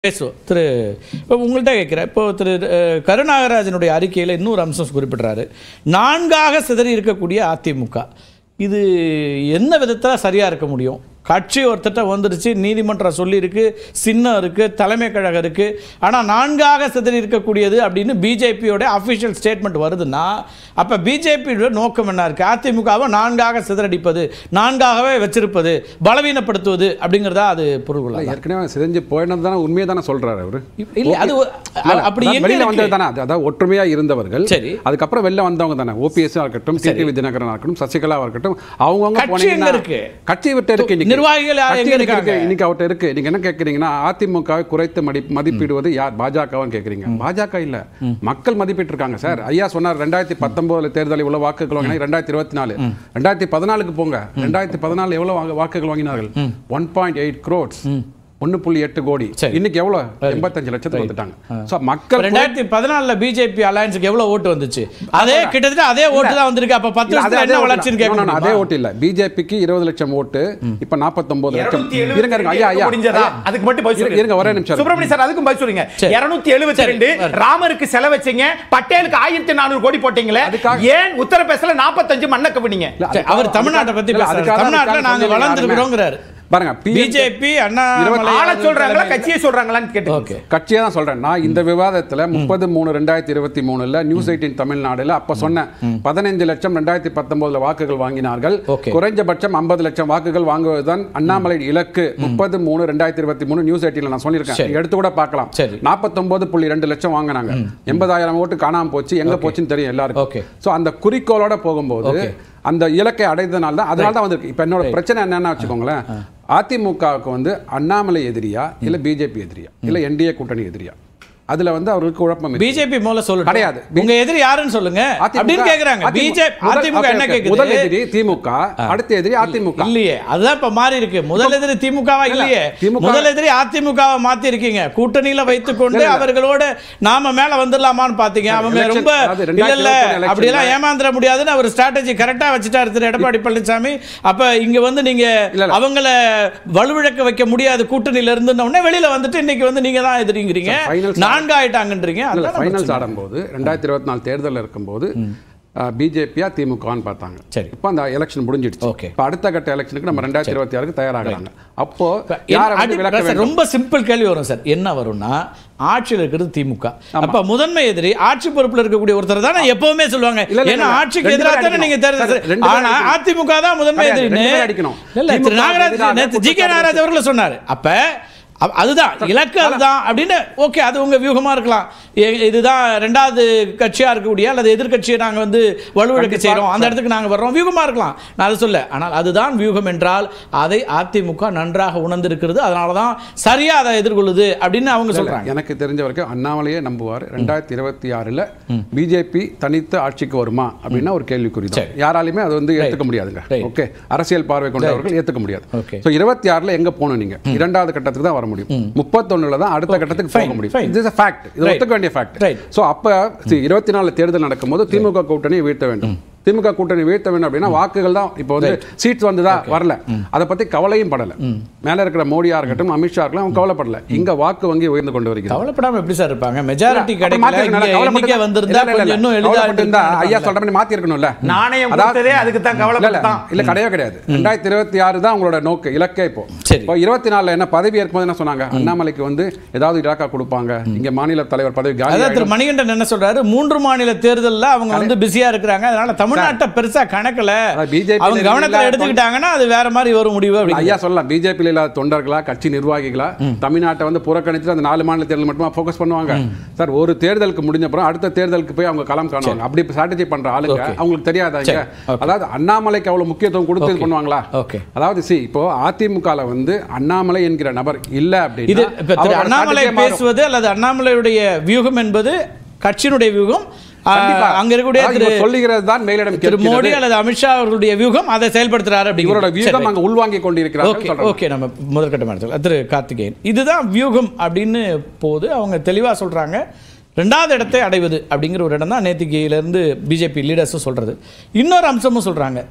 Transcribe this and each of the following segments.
பேசுவோம் திரு இப்போ உங்கள்கிட்ட கேட்குறேன் இப்போ திரு அஹ், கருணாகராஜனுடைய அறிக்கையில் இன்னொரு அம்சம் குறிப்பிட்றாரு நான்காக சிதறி இருக்கக்கூடிய அதிமுக இது என்ன விதத்தில் சரியாக இருக்க முடியும் கட்சி ஒருத்தட்ட வந்துருச்சு நீதிமன்றம் சொல்லியிருக்கு சின்னம் இருக்குது தலைமை கழகம் இருக்குது ஆனால் நான்காக சிதறி இருக்கக்கூடியது அப்படின்னு பிஜேபியோட அஃபிஷியல் ஸ்டேட்மெண்ட் வருதுன்னா அப்போ பிஜேபியோட நோக்கம் என்ன இருக்குது அதிமுகவை நான்காக சிதறடிப்பது நான்காகவே வச்சிருப்பது பலவீனப்படுத்துவது அப்படிங்கிறதா அது பொருள் கொள்ளலாம். ஏற்கனவே சிதைஞ்சு போயினது தானே உண்மையை தானே சொல்றாரு அவரு இல்ல அது ஒரு- இல்ல, அப்படி அதான் எங்க வெளியில இருக்கு? வந்தது தானே அது- அதாவது ஒற்றுமையா இருந்தவர்கள் சரி. அதுக்கப்புறம் வெளில வந்தவங்க தானே ஓபிஎஸ் இருக்கட்டும் டிடிவி தினகரனா இருக்கட்டும் சசிகலாவா இருக்கட்டும் அவங்கவங்க கட்சி போனீங்கன்னா எங்க இருக்கு? கட்சி விட்டு இருக்கு இன்னைக்கு. நிர்வாகிகள் யார் கட்சி எங்க இன்னைக்கு இருக்காங்க? இருக்கு. இன்னைக்கு அவர்ட்ட இருக்கு நீங்க என்ன கேக்குறீங்கன்னா அதிமுகவை குறைத்து மதி மதிப்பிடுவது யார் பாஜகவான்னு கேக்குறீங்க பாஜக இல்ல மக்கள் மதிப்பிட்டு இருக்காங்க சார் ஐயா சொன்னார் ரெண்டாயிரத்தி பத்தொன்பதுல தேர்தல் இவ்வளவு வாக்குகள் வாங்கினா ரெண்டாயிரத்தி இருபத்தி நாலு ரெண்டாயிரத்தி பதினாலுக்கு போங்க ரெண்டாயிரத்தி பதினாலு எவ்வளவு வாக்கு- வாக்குகள் வாங்கினார்கள் ஒன் பாயிண்ட் எயிட் க்ரோட்ஸ் ஒன்னு புள்ளி எட்டு கோடி சரி. இன்னைக்கு எவ்வளவு எண்பத்தஞ்சு லட்சத்துக்கு வந்துட்டாங்க சோ மக்கள் ரெண்டாயிரத்தி பதினாலுல பிஜேபி அலையன்ஸுக்கு எவ்வளவு ஓட்டு வந்துச்சு அதே கிட்டத்தட்ட அதே ஓட்டு தான் வந்திருக்கு அப்ப பத்து இல்ல, அதே- வருஷத்துல அதே என்ன ஓட்டு வளர்ச்சின்னு இல்ல. கேட்க No, no, no, அதே முடியுமா? ஓட்டு இல்ல பிஜேபிக்கு இருபது லட்சம் ஓட்டு இப்ப நாற்பத்தொன்பது லட்சம் 272 இருங்க இருங்க ஐயா ஐயா முடிஞ்சதா? ஐயா. அதுக்கு மட்டும் பதில் இருங்க, சொல்லுங்க. இருங்க ஒரே நிமிஷம் சுப்பிரமணியம் சார் அதுக்கும் பதில் சொல்லுங்க சரி. 272 சரி. ராமருக்கு செலவு வச்சீங்க பட்டேலுக்கு ஆயிரத்தி நானூறு கோடி போட்டீங்களே அதுக்காக- ஏன் உத்தரப்பிரதேசல 45 மண்ணை கவினீங்க இல்ல, சரி, அவர் அதுக்காக- தமிழ்நாட்டை பத்தி இல்ல, பேசுறாரு. அதுக்காக தான் தமிழ்நாட்டுல அதுக்காக நாங்க சொல்லி வளர்ந்துருக்கிறோங்கிறாரு. பாருங்க பிஜேபி அண்ணா இருபத்தி- ஆள சொல்றாங்களா கட்சியை சொல்றாங்களான்னு கேட்டு ஓகே கட்சியா தான் சொல்றேன் நான் இந்த விவாதத்துல முப்பது மூணு ரெண்டாயிரத்தி இருபத்தி மூணுல நியூஸ் எயிட்டின் தமிழ்நாடுல அப்ப சொன்னேன் பதினைந்து லட்சம் ரெண்டாயிரத்தி பத்தொன்பதுல வாக்குகள் வாங்கினார்கள் Okay. குறைஞ்சபட்சம் ஐம்பது லட்சம் வாக்குகள் வாங்குவதுதான் அண்ணாமலை இலக்கு முப்பது மூணு ரெண்டாயிரத்தி இருபத்தி மூணு நியூஸ் எயிட்டின்ல நான் சொல்லியிருக்கேன் சரி. நீங்க எடுத்து கூட பார்க்கலாம் சரி. நாற்பத்தொன்பது புள்ளி ரெண்டு லட்சம் வாங்கினாங்க எண்பதாயிரம் ஓட்டு காணாம போச்சு எங்க போச்சுன்னு தெரியும் எல்லாருக்கும் Okay. சோ அந்த குறிக்கோளோட போகும்போது Okay. அந்த இலக்கை அடைந்ததுனால தான் அதனால தான் வந்திருக்கு இப்ப என்னோட பிரச்சனை என்னன்னா வச்சுக்கோங்களேன் அதிமுகவுக்கு வந்து அண்ணாமலை எதிரியா இல்ல பிஜேபி எதிரியா இல்ல என்டிஏ கூட்டணி எதிரியா அதுல வந்து அவருக்கு குழப்பம் இருக்கு. பிஜேபி மூல சொல்லுங்க கிடையாது. உங்க எதிரி யாருன்னு சொல்லுங்க அதிமுக அப்படின்னு கேக்குறாங்க அதிமுக பிஜேபி முதல்- அதிமுக okay, என்ன okay. முதல் கேக்குது எதிரி திமுக அடுத்த எதிரி அதிமுக இல்லையே அதுதான் இப்ப மாறி இருக்கு முதல் எதிரி திமுகவா இல்ல, இல்லையே திமுக முதல் எதிரி அதிமுகவை மாத்தி இருக்கீங்க கூட்டணியில வைத்துக்கொண்டு இல்ல, இல்ல. அவர்களோட நாம மேல வந்துடலாமான்னு பாத்தீங்க அவங்க election, ரொம்ப அதாவது இல்ல இல்ல 2021 election அப்படியெல்லாம் ல- ஏமாந்துட முடியாதுன்னு அவர் ஸ்ட்ராட்டஜி கரெக்டா வச்சுட்டாரு திரு எடப்பாடி பழனிசாமி அப்ப இங்க வந்து நீங்க இல்ல, இல்ல. அவங்கள வலுவிழக்க வைக்க முடியாது கூட்டணியில இருந்துன உடனே வெளியில வந்துட்டு இன்னைக்கு வந்து நீங்க தான் எதிரிங்கிறீங்க Sir, finals- நான்கு ஆயிட்டாங்கன்றீங்க இல்ல அதுதான் ஃபைனல்ஸ் பிரச்சனை. ஆடும்போது ரெண்டாயிரத்தி இருபத்தி நாலு தேர்தல் இருக்கும்போது பிஜேபியா திமுகன்னு பார்த்தாங்க சரி. இப்போ அந்த எலெக்ஷன் முடிஞ்சிடுச்சு Okay. இப்போ அடுத்த கட்ட எலெக்ஷனுக்கு நம்ம ரெண்டாயிரத்தி இருபத்தி ஆறுக்கு தயாராகிறாங்க அப்போ என் யாரை வந்து அடி- விளக்க சார், வேண்டும் ரொம்ப சிம்பிள் கேள்வி வரும் சார் என்ன வரும்னா ஆட்சியில் இருக்கிறது திமுக அப்ப முதன்மை எதிரி ஆட்சி பொறுப்புல இருக்கக்கூடிய ஒருத்தர் தானே எப்பவுமே சொல்லுவாங்க இல்ல, இல்ல, ஏன்னா இல்ல. ஆட்சிக்கு ரெண்டு எதிராக பேரும் தானே நீங்க அடிக்கணும். தேர்தல் சார், ரெண்டு பேரும் ஆனா அடிக்கணும். அதிமுக தான் முதன்மை கிடையாது, எதிரின்னு ரெண்டு பேரும் அடிக்கணும். இல்ல திரு திமுக நாகராஜ் எதிராக நேத்து ஜி கே குற்றச்சாட்டு நாகராஜ் அவர்கள் சொன்னாரு அப்ப அ- அதுதான் இலக்கு அதுதான் அப்படின்னு ஓகே அது உங்க வியூகமா இருக்கலாம் எ- இதுதான் ரெண்டாவது கட்சியா இருக்கக்கூடிய அல்லது எதிர்க்கட்சியை நாங்க வந்து வலுவிழக்க கண்டிப்பா, செய்றோம் அந்த சார். இடத்துக்கு நாங்க வர்றோம் வியூகமா இருக்கலாம் நான் அதை சொல்ல ஆனால் அதுதான் வியூகம் என்றால் அதை அதிமுக நன்றாக உணர்ந்திருக்கிறது அதனால தான் சரியா அதை எதிர்கொள்ளுது அப்படின்னு அவங்க சொல்றாங்க எனக்கு தெரிஞ்ச வரைக்கும் அண்ணாமலையே நம்புவார் ரெண்டாயிரத்தி இருபத்தி ஆறுல பிஜேபி தனித்து ஆட்சிக்கு வருமா அப்படின்னா ஒரு கேள்விக்குறி தான் சரி. யாராலையுமே அது வந்து ஏத்துக்க முடியாதுங்க Right. ஓகே அரசியல் பார்வை கொண்டவர்கள் ஏத்துக்க முடியாது Okay. சோ இருபத்தி ஆறுல எங்க போகணும் நீங்க இரண்டாவது கட்டத்துக்கு தான் வர முடியும் முப்பத்தொன்னுல தான் அடுத்த கட்டத்துக்கு போக Fine, முடியும் fine. இது ஃபேக்ட் இது Right. ஒத்துக்க வேண்டிய ஃபேக்ட் Right. சோ அப்ப இருபத்தி நாலு தேர்தல் நடக்கும்போது திமுக கூட்டணியை வீழ்த்த வேண்டும் திமுக கூட்டணி வீழ்த்த வேண்டும் அப்படின்னா வாக்குகள் தான் இப்போ வந்து சீட்ஸ் வந்துதா வரல அதை பத்தி கவலையும் படல மேல இருக்கிற மோடியா இருக்கட்டும் அமித்ஷா இருக்கலாம் அவங்க கவலைப்படல இங்க வாக்கு வங்கி உயர்ந்து கொண்டு வருகிறது கவலைப்படாம எப்படி சார் இருப்பாங்க மெஜாரிட்டி அப்ப கிடைக்கல மாத்திருக்கணும். இங்க கவலைப்பட்டு- எண்ணிக்கை வந்திருந்தா இல்ல, இல்ல, கொஞ்சம் இன்னும் இல்ல. எளிதா கவலைப்பட்டு இருந்தா ஐயா இருந்திருக்கும். சொல்ற மாதிரி மாத்திருக்கணும்ல நாணயம் அதாவது- கொடுத்ததே அதுக்கு தான் இல்ல, இல்ல, கவலைப்பட்டான் இல்ல கிடையவே கிடையாது ரெண்டாயிரத்தி இருபத்தி ஆறு தான் உங்களோட நோக்கு இலக்கே இப்போ சரி. இப்போ இருபத்தி நாலுல என்ன பதவி ஏற்கும்போது என்ன சொன்னாங்க அண்ணாமலைக்கு வந்து ஏதாவது இலாக்கா கொடுப்பாங்க இங்க மாநில தலைவர் பதவி காலி அதான் திரு ஆயிடும். மணிகண்டன் என்ன சொல்றாரு மூன்று மாநில தேர்தல்ல அவங்க வந்து பிஸியா இருக்கிறாங்க அதனால தமிழ்நாட்டை பெருசா கணக்கல அதான் BJP ல அவங்க கவனத்துல இல்லாத எடுத்துக்கிட்டாங்கன்னா அது வேற மாதிரி வரும் முடிவு அப்படி ஐயா சொல்லலாம் பிஜேபி இல்லாத தொண்டர்களா கட்சி நிர்வாகிகளா தமிழ்நாட்டை வந்து புறக்கணித்து அந்த நாலு மாநில தேர்தல் மட்டுமா ஃபோக்கஸ் பண்ணுவாங்க சார் ஒரு தேர்தலுக்கு முடிஞ்ச அப்புறம் அடுத்த தேர்தலுக்கு போய் அவங்க களம் காணுவாங்க அப்படி ஸ்ட்ராட்டஜி பண்ற ஆளுங்க Okay. அவங்களுக்கு தெரியாதாங்க சரி. Okay. அதாவது அண்ணாமலைக்கு அவ்வளவு முக்கியத்துவம் கொடுத்து இது Okay. பண்ணுவாங்களா Okay. அதாவது சி இப்போ அதிமுகல வந்து அண்ணாமலை என்கிற நபர் இல்ல இது அப்படின்னா இப்ப திரு அவரோட அண்ணாமலை strategy-யே மாறும். பேசுவது அல்லது அண்ணாமலையுடைய வியூகம் என்பது கட்சியினுடைய வியூகம் ஆ, கண்டிப்பா. அங்க இருக்கக்கூடிய அதாவது திரு இவர் சொல்லுகிறது தான் மேலிடம் திரு மோடி கேட்கிறது. அல்லது அமித்ஷா அவர்களுடைய வியூகம் அதை செயல்படுத்துறாரு இவரோட அப்படிங்கிறது. வியூகம் சரி. அங்க உள்வாங்கி கொண்டிருக்கிறார்கள் ஓகே சொல்றாங்க. ஓகே நம்ம முதற்கட்டமாக எடுத்துக்கலாம் திரு கார்த்திகேயன் இதுதான் வியூகம் அப்படின்னு போது அவங்க தெளிவாக சொல்கிறாங்க ரெண்டாவது இடத்தை அடைவது அப்படிங்கிற ஒரு இடம் தான் நேத்திக்கியிலேருந்து பிஜேபி லீடர்ஸும் சொல்கிறது இன்னொரு அம்சமும் சொல்கிறாங்க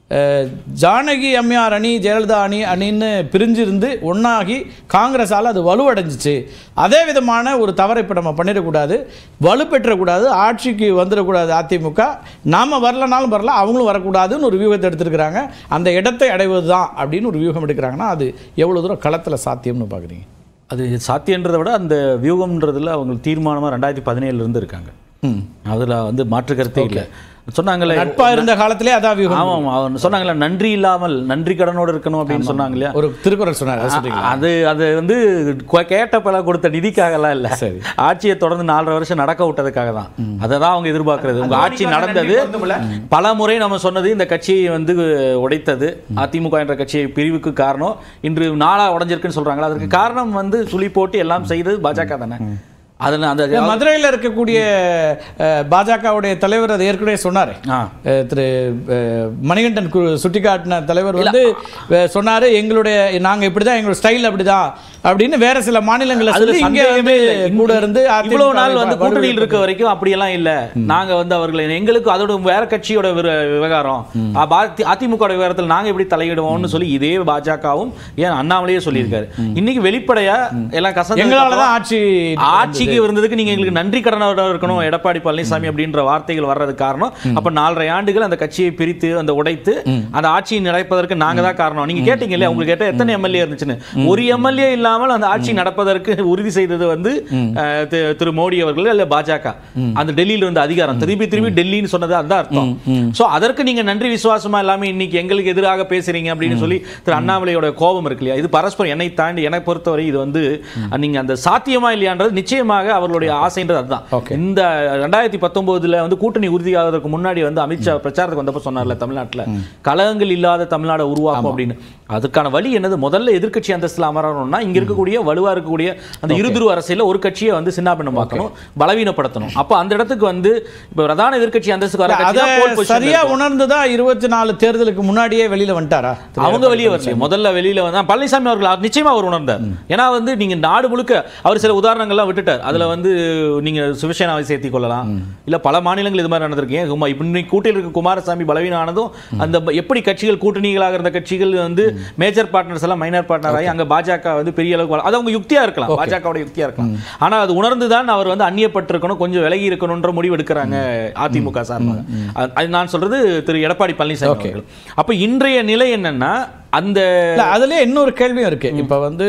அஹ், ஜானகி அம்மையார் அணி ஜெயலலிதா அணி அணின்னு பிரிஞ்சிருந்து ஒன்றாகி காங்கிரஸால் அது வலுவடைஞ்சிச்சு அதே விதமான ஒரு தவறை இப்போ நம்ம பண்ணிடக்கூடாது வலுப்பெற்றக்கூடாது ஆட்சிக்கு வந்துடக்கூடாது அதிமுக நாம் வரலனாலும் வரல அவங்களும் வரக்கூடாதுன்னு ஒரு வியூகத்தை எடுத்திருக்கிறாங்க அந்த இடத்தை அடைவது தான் அப்படின்னு ஒரு வியூகம் எடுக்கிறாங்கன்னா அது எவ்வளோ தூரம் களத்தில் சாத்தியம்னு பார்க்குறீங்க அது சாத்தியன்றதை விட அந்த வியூகம்ன்றதுல அவங்க தீர்மானமாக ரெண்டாயிரத்தி பதினேழுலேருந்து இருக்காங்க அதில் வந்து மாற்று கருத்தே இல்லை சொன்னாங்கல்ல நட்பா இருந்த காலத்திலே அதான் வியூகம் ஆமாம் அவர் சொன்னாங்கல்ல நன்றி இல்லாமல் நன்றி கடனோடு இருக்கணும் அப்படின்னு சொன்னாங்க இல்லையா ஒரு திருக்குறள் சொன்னார் அதை சொல்றீங்களா? அது அது வந்து கொ- கேட்ட பல கொடுத்த நிதிக்காகலாம் இல்ல சரி. ஆட்சியை தொடர்ந்து நாலரை வருஷம் நடக்க விட்டதுக்காக தான் அதை தான் அவங்க எதிர்பார்க்கறது உங்க ஆட்சி தோனிக்காக நடந்தது நன்றி பொருந்துமில்ல? பல முறை நம்ம சொன்னது இந்த கட்சியை வந்து உடைத்தது அதிமுக என்ற கட்சியை பிரிவுக்கு காரணம் இன்று நாளா உடைஞ்சிருக்குன்னு சொல்றாங்களா அதற்கு காரணம் வந்து சுழி போட்டு எல்லாம் செய்தது பாஜக தானே அதில் அந்த மதுரையில் இருக்கக்கூடிய அஹ், பாஜகவுடைய தலைவர் அதை ஏற்கனவே சொன்னார் ஆ. திரு அஹ், மணிகண்டன் கு- சுட்டிக்காட்டின தலைவர் வந்து அஹ், சொன்னாரு எங்களுடைய நாங்க இப்படிதான் எங்களோட ஸ்டைல் அப்படிதான் அப்படின்னு வேற சில மாநிலங்களை அதுல சொல்லி இங்க சந்தேகமே வந்து இல்லை. கூட இருந்து அதிமுக இவ்வளவு நாள் வந்து வை- கூட்டணியில் இருக்க வரைக்கும் அப்படியெல்லாம் இல்ல நாங்க வந்து அவர்களை எங்களுக்கு அதோட வேற கட்சியோட விர- விவகாரம் அ, பாதி- அதிமுக விவகாரத்தில் நாங்க எப்படி தலையிடுவோம்னு சொல்லி இதே பாஜகவும் ஏன் அண்ணாமலையே சொல்லியிருக்காரு இன்னைக்கு வெளிப்படையா எல்லாம் கசந்து எங்களால தான் ஆட்சி ஆட்சிக்கு இருந்ததுக்கு நீங்க எங்களுக்கு நன்றி கடனோட இருக்கணும் எடப்பாடி பழனிசாமி அப்படின்ற வார்த்தைகள் வர்றதுக்கு காரணம் அப்ப நாலரை ஆண்டுகள் அந்த கட்சியை பிரித்து அந்த உடைத்து அந்த ஆட்சியை நடப்பதற்கு நாங்க தான் காரணம் நீங்க கேட்டீங்க இல்லையா உங்களுக்கு கேட்ட எத்தனை எம்எல்ஏ இருந்துச்சுன்னு ஒரு எம்எல்ஏ இல்லாமல் அந்த ஆட்சி நடப்பதற்கு உறுதி செய்தது வந்து அஹ், திரு- திரு மோடி அவர்கள் இல்ல பாஜக அந்த டெல்லியில இருந்த அதிகாரம் திருப்பி திருப்பி டெல்லின்னு சொன்னது அதுதான் அர்த்தம் சோ அதற்கு நீங்க நன்றி விசுவாசமா இல்லாம இன்னைக்கு எங்களுக்கு எதிராக பேசுறீங்க அப்படின்னு சொல்லி திரு அண்ணாமலையோட கோபம் இருக்கு இல்லையா இது பரஸ்பரம் என்னை தாண்டி என்னை பொறுத்தவரை இது வந்து நீங்க அந்த சாத்தியமா இல்லையான்றது நிச்சயமாக அவர்களுடைய ஆசைன்றது அதுதான் இந்த ரெண்டாயிரத்தி பத்தொன்பதுல வந்து கூட்டணி உறுதியாவதற்கு முன்னாடி வந்து அமித்ஷா பிரச்சாரத்துக்கு வந்தப்ப சொன்னார்ல தமிழ்நாட்டுல கலகங்கள் இல்லாத தமிழ்நாடு உருவாக்கும் அப்படின்னு அதுக்கான வழி என்னது முதல்ல எதிர்க்கட்சி அந்தஸ்துல அமரணும்னா இங்க இருக்கக்கூடிய வலுவா இருக்கக்கூடிய அந்த இருதுரு அரசியல ஒரு கட்சியை வந்து சின்னாபின்னமாக்கணும் பலவீனப்படுத்தணும் அப்ப அந்த இடத்துக்கு வந்து இப்ப பிரதான எதிர்க்கட்சி அந்தஸ்துக்கு வர கட்சி அதை தான் pole position ல சரியா இருக்கும். உணர்ந்துதான் இருபத்தி நாலு தேர்தலுக்கு முன்னாடியே வெளியில வந்துட்டாரா திரு அவங்க வெளியே வரல முதல்ல வெளியில வந்து பழனிசாமி அவர்கள் அது நிச்சயமா அவர் உணர்ந்தார் ஏன்னா வந்து நீங்க நாடு முழுக்க அவர் சில உதாரணங்கள்லாம் விட்டுட்டார் அதுல வந்து நீங்க சிவசேனாவை சேர்த்திக் கொள்ளலாம் இல்ல பல மாநிலங்கள் இது மாதிரி நடந்திருக்கு ஏன் குமா- இப்ப இன்னைக்கு கூட்டணியில் இருக்க குமாரசாமி பலவீனம் ஆனதும் அந்த ப- எப்படி கட்சிகள் கூட்டணிகளாக இருந்த கட்சிகள் வந்து மேஜர் பார்ட்னர்ஸ் எல்லாம் மைனர் பார்ட்னர் ஆகி அங்க பாஜக வந்து பெரிய அளவுக்கு வள- அது அவங்க யுக்தியா இருக்கலாம் பாஜகவோட யுக்தியா இருக்கலாம் ஆனா அது உணர்ந்துதான் அவர் வந்து அந்நியப்பட்டிருக்கணும் கொஞ்சம் விலகி இருக்கணும்ன்ற முடிவு எடுக்கிறாங்க அதிமுக சார்பாக அது- அது நான் சொல்றது திரு எடப்பாடி பழனிசாமி அவர்கள் அப்ப இன்றைய நிலை என்னன்னா அந்த இல்ல அதுலயே இன்னொரு கேள்வியும் இருக்கு இப்ப வந்து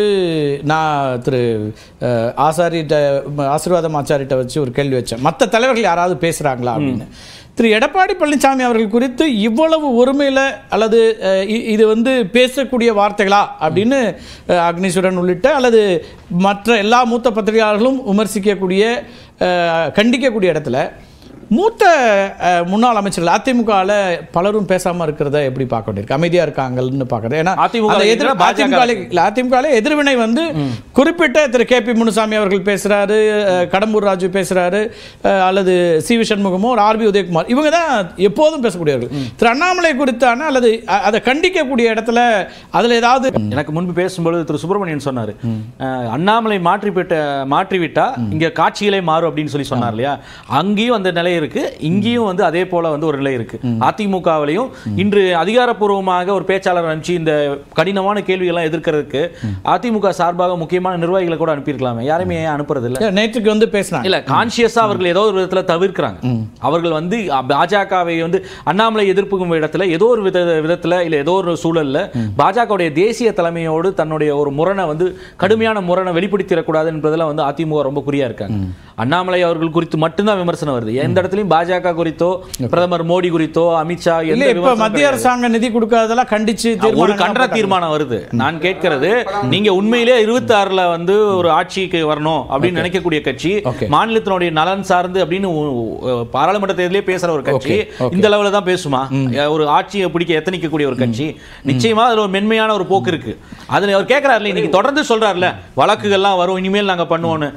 நான் திரு அஹ், ஆசாரிட்ட ம, ஆசீர்வாதம் ஆச்சாரிட்ட வச்சு ஒரு கேள்வி வச்சேன் மத்த தலைவர்கள் யாராவது பேசுறாங்களா அப்படின்னு திரு எடப்பாடி பழனிசாமி அவர்கள் குறித்து இவ்வளவு ஒருமையில அல்லது அஹ், இ- இது வந்து பேசக்கூடிய வார்த்தைகளா அப்படின்னு அஹ், அக்னீஸ்வரன் உள்ளிட்ட அல்லது மற்ற எல்லா மூத்த பத்திரிகையாளர்களும் விமர்சிக்கக்கூடிய அஹ், கண்டிக்கக்கூடிய இடத்துல மூத்த அஹ், முன்னாள் அமைச்சர்கள் அதிமுகவில் பலரும் பேசாம இருக்கிறத எப்படி பார்க்க வேண்டியிருக்கு அமைதியா இருக்காங்கன்னு பார்க்கறது ஏன்னா அதிமுக அந்த எதிர் இருக்கிற பாஜக அதிமுக இல்ல, அதிமுக எதிர்வினை வந்து குறிப்பிட்ட திரு கே பி முனுசாமி அவர்கள் பேசுறாரு அஹ், கடம்பூர் ராஜு பேசுறாரு அஹ், அல்லது சி வி சண்முகமோ ஒரு ஆர்பி உதயகுமார் இவங்க தான் எப்போதும் பேசக்கூடியவர்கள் திரு அண்ணாமலை குறித்தான அல்லது அ- அதை கண்டிக்கக்கூடிய இடத்துல அதுல ஏதாவது எனக்கு முன்பு பேசும்பொழுது திரு சுப்பிரமணியன் சொன்னாரு அஹ், அண்ணாமலை மாற்றி விட்ட மாற்றிவிட்டா இங்க காட்சிகளே மாறும் அப்படின்னு சொல்லி சொன்னார் இல்லையா அங்கேயும் அந்த நிலை இருக்கு இங்கேயும் வந்து அதே போல வந்து ஒரு நிலை இருக்கு அதிமுகவிலையும் இன்று அதிகாரப்பூர்வமாக ஒரு பேச்சாளர் அனுப்பிச்சு இந்த கடினமான கேள்விகள்லாம் எதிர்க்கிறதுக்கு அதிமுக சார்பாக முக்கியமான நிர்வாகிகளை கூட அனுப்பியிருக்கலாமே யாருமே ஏன் அனுப்புறது இல்ல நேற்றுக்கு வந்து பேசினாங்க இல்ல கான்சியஸா அவர்கள் ஏதோ ஒரு விதத்துல தவிர்க்கிறாங்க அவர்கள் வந்து அ, பாஜகவை வந்து அண்ணாமலை எதிர்ப்புக்கும் இடத்துல ஏதோ ஒரு வித விதத்துல இல்ல ஏதோ ஒரு சூழல்ல பாஜகவுடைய தேசிய தலைமையோடு தன்னுடைய ஒரு முரணை வந்து கடுமையான முரணை வெளிப்படுத்திடக்கூடாது என்பதில் வந்து அதிமுக ரொம்ப குறியா இருக்காங்க அண்ணாமலை அவர்கள் குறித்து மட்டும்தான் விமர்சனம் வருது எந்த இடத்துலயும் பாஜக குறித்தோ பிரதமர் மோடி குறித்தோ அமித்ஷா இல்ல எந்த இப்ப விமர்சனம் மத்திய அரசாங்க நிதி கொடுக்காதெல்லாம் கண்டிச்சு ஒரு தீர்மானங்கள்லாம் கண்டன போட்டாங்க. தீர்மானம் வருது நான் கேட்கிறது நீங்க உண்மையிலே இருபத்தி ஆறுல வந்து ஒரு ஆட்சிக்கு வரணும் அப்படின்னு நினைக்கக்கூடிய கட்சி Okay. மாநிலத்தினுடைய நலன் சார்ந்து அப்படின்னு உ- உ- பாராளுமன்ற தேர்தலே பேசுற ஒரு கட்சி Okay. Okay. இந்த லெவல்ல தான் பேசுமா ஒரு ஆட்சியை பிடிக்க எத்தனிக்கக்கூடிய ஒரு கட்சி நிச்சயமா அதுல ஒரு மென்மையான ஒரு போக்கு இருக்கு அதுல அவர் கேட்கிறாருல இன்னைக்கு தொடர்ந்து சொல்றாருல வழக்குகள்லாம் வரும் இனிமேல் நாங்க பண்ணுவோம்னு